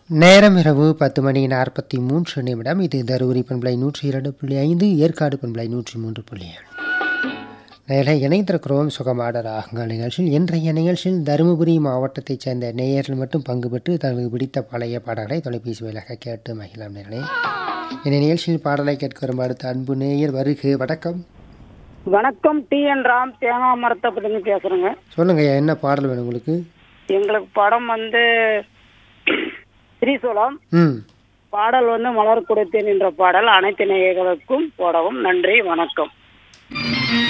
நேரம் இரவு பத்து மணி நாற்பத்தி மூன்று நிமிடம் இது தருமபுரி பண்பலை நூற்றி இரண்டு புள்ளி ஐந்து ஏற்காடு பண்பலை நூற்றி மூன்று புள்ளி ஏழு நேரை இணைந்திருக்கிறோம் சுகமாட ராகங்கள் நிகழ்ச்சியில் இன்றைய நிகழ்ச்சியில் தருமபுரி மாவட்டத்தைச் சேர்ந்த நேயர்கள் மட்டும் பங்கு பெற்று தங்களுக்கு பிடித்த பழைய பாடல்களை தொலைபேசி வழியாக கேட்டு மகிழாம் நேர்களே இந்த நிகழ்ச்சியில் பாடலை கேட்க வரும் அடுத்த அன்பு நேயர் வருக வணக்கம் வணக்கம் டி என் ராம் தேங்காய் மரத்தை பற்றி பேசுறேங்க சொல்லுங்க ஐயா, என்ன பாடல் வேணும் உங்களுக்கு எங்களுக்கு படம் வந்து திரிசூலம் ம் பாடல் வந்து மலர் கொடுத்தேன் என்ற பாடல் அனைத்து நேயர்களுக்கும் போடவும் நன்றி வணக்கம்